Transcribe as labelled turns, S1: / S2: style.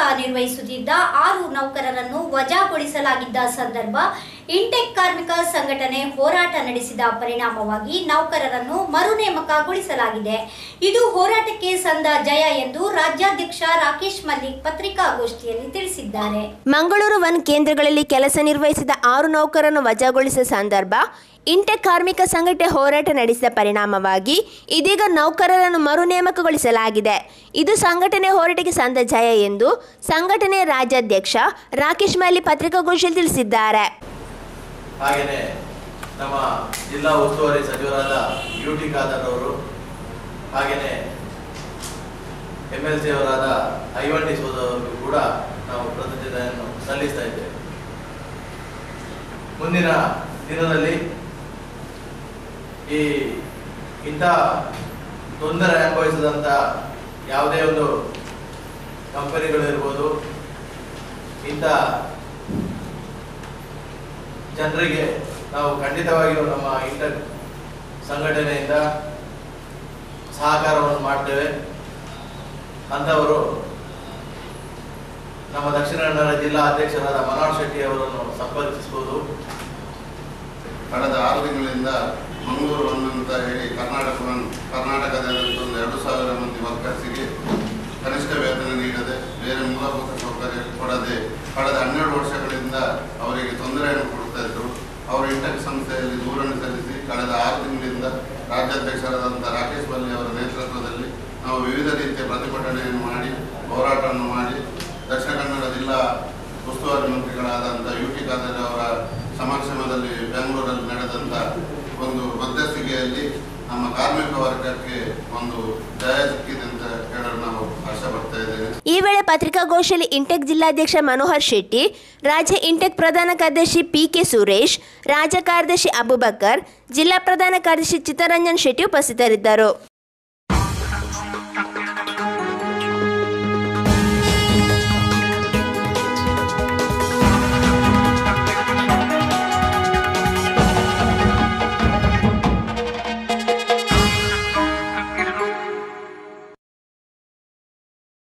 S1: ನಿರ್ವಹಿಸುತ್ತಿದ್ದ ಆರು ನೌಕರರನ್ನು ವಜಾಗೊಳಿಸಲಾಗಿದ್ದ ಸಂದರ್ಭ ಇಂಟೆಕ್ ಕಾರ್ಮಿಕ ಸಂಘಟನೆ ಹೋರಾಟ ನಡೆಸಿದ ಪರಿಣಾಮವಾಗಿ ನೌಕರರನ್ನು ಮರು ನೇಮಕಗೊಳಿಸಲಾಗಿದೆ ಇದು ಹೋರಾಟಕ್ಕೆ ಸಂದ ಜಯ ಎಂದು ರಾಜ್ಯಾಧ್ಯಕ್ಷ ರಾಕೇಶ್ ಮಲ್ಲಿಕ್ ಪತ್ರಿಕಾಗೋಷ್ಠಿಯಲ್ಲಿ ತಿಳಿಸಿದ್ದಾರೆ
S2: ಮಂಗಳೂರು ವನ್ ಕೇಂದ್ರಗಳಲ್ಲಿ ಕೆಲಸ ನಿರ್ವಹಿಸಿದ ಆರು ನೌಕರರನ್ನು ವಜಾಗೊಳಿಸಿದ ಸಂದರ್ಭ ಇಂಟೆಕ್ ಕಾರ್ಮಿಕ ಸಂಘಟನೆ ಹೋರಾಟ ನಡೆಸಿದ ಪರಿಣಾಮವಾಗಿ ಇದೀಗ ನೌಕರರನ್ನು ಮರು ನೇಮಕಗೊಳಿಸಲಾಗಿದೆ ಇದು ಸಂಘಟನೆ ಹೋರಾಟಕ್ಕೆ ಸಂದ ಜಯ ಎಂದು ಸಂಘಟನೆಯ ರಾಜ್ಯಾಧ್ಯಕ್ಷ ರಾಕೇಶ್ ಮಲ್ಲಿ ಪತ್ರಿಕಾಗೋಷ್ಠಿಯಲ್ಲಿ ತಿಳಿಸಿದ್ದಾರೆ
S3: ಹಾಗೆಯೇ ನಮ್ಮ ಜಿಲ್ಲಾ ಉಸ್ತುವಾರಿ ಸಚಿವರಾದ ಯು ಟಿ ಖಾದರ್ ಅವರು ಹಾಗೆಯೇ ಎಮ್ ಎಲ್ ಸಿ ಅವರಾದ ಐವನ್ ಡಿ ಸೋದರವರಿಗೂ ಕೂಡ ನಾವು ಕೃತಜ್ಞತೆಯನ್ನು ಸಲ್ಲಿಸ್ತಾ ಇದ್ದೇವೆ ಮುಂದಿನ ದಿನದಲ್ಲಿ ಈ ಇಂಥ ತೊಂದರೆ ಅನುಭವಿಸಿದಂಥ ಯಾವುದೇ ಒಂದು ಕಂಪನಿಗಳಿರ್ಬೋದು ಇಂಥ ಜನರಿಗೆ ನಾವು ಖಂಡಿತವಾಗಿಯೂ ನಮ್ಮ ಇಂಟರ್ ಸಂಘಟನೆಯಿಂದ ಸಹಕಾರವನ್ನು ಮಾಡ್ತೇವೆ ಅಂಥವರು ನಮ್ಮ ದಕ್ಷಿಣ ಕನ್ನಡ ಜಿಲ್ಲಾ ಅಧ್ಯಕ್ಷರಾದ ಮನೋಹರ್ ಶೆಟ್ಟಿ ಅವರನ್ನು ಸಂಪರ್ಕಿಸಬಹುದು
S4: ಕಳೆದ ಆರು ತಿಂಗಳಿಂದ ಮಂಗಳೂರು ಒನ್ ಅಂತ ಹೇಳಿ ಕರ್ನಾಟಕ ಒನ್ ಕರ್ನಾಟಕದಾದ್ಯಂತ ಒಂದು ಎರಡು ಸಾವಿರ ಮಂದಿ ವರ್ಕರ್ಸಿಗೆ ಕನಿಷ್ಠ ವೇತನ ನೀಡದೆ ಬೇರೆ ಮೂಲಭೂತ ಸೌಕರ್ಯ ಕೊಡದೆ ಕಳೆದ ಹನ್ನೆರಡು ವರ್ಷಗಳಿಂದ ಅವರಿಗೆ ತೊಂದರೆಯನ್ನು ಕೊಡ್ತಾ ಇದ್ರು ಅವರು ಇಂಟೆಕ್ ಸಂಸ್ಥೆಯಲ್ಲಿ ದೂರನ್ನು ಸಲ್ಲಿಸಿ ಕಳೆದ ಆರು ತಿಂಗಳಿಂದ ರಾಜ್ಯಾಧ್ಯಕ್ಷರಾದಂಥ ರಾಕೇಶ್ ಬಲ್ಲಿ ಅವರ ನೇತೃತ್ವದಲ್ಲಿ ನಾವು ವಿವಿಧ ರೀತಿಯ ಪ್ರತಿಭಟನೆಯನ್ನು ಮಾಡಿ ಹೋರಾಟವನ್ನು ಮಾಡಿ ದಕ್ಷಿಣ ಕನ್ನಡ ಜಿಲ್ಲಾ ಉಸ್ತುವಾರಿ ಮಂತ್ರಿಗಳಾದಂಥ ಯು ಟಿ ಖಾದರ್ ಅವರ ಸಮಕ್ಷಮದಲ್ಲಿ ಬೆಂಗಳೂರಲ್ಲಿ ನಡೆದಂಥ ಒಂದು ಮಧ್ಯಸ್ಥಿಕೆಯಲ್ಲಿ ನಮ್ಮ ಕಾರ್ಮಿಕ ವರ್ಗಕ್ಕೆ ಒಂದು ಜಯ ಸಿಕ್ಕಿದೆ ಅಂತ ಹೇಳಲು ನಾವು ಹರ್ಷ ಪಡ್ತಾ ಇದ್ದೇನೆ
S2: ಈ ವೇಳೆ ಪತ್ರಿಕಾಗೋಷ್ಠಿಯಲ್ಲಿ ಇಂಟೆಕ್ ಜಿಲ್ಲಾಧ್ಯಕ್ಷ ಮನೋಹರ್ ಶೆಟ್ಟಿ ರಾಜ್ಯ ಇಂಟೆಕ್ ಪ್ರಧಾನ ಕಾರ್ಯದರ್ಶಿ ಪಿ ಕೆ ಸುರೇಶ್ ರಾಜ್ಯ ಕಾರ್ಯದರ್ಶಿ ಅಬುಬಕರ್ ಜಿಲ್ಲಾ ಪ್ರಧಾನ ಕಾರ್ಯದರ್ಶಿ ಚಿತ್ತರಂಜನ್ ಶೆಟ್ಟಿ ಉಪಸ್ಥಿತರಿದ್ದರು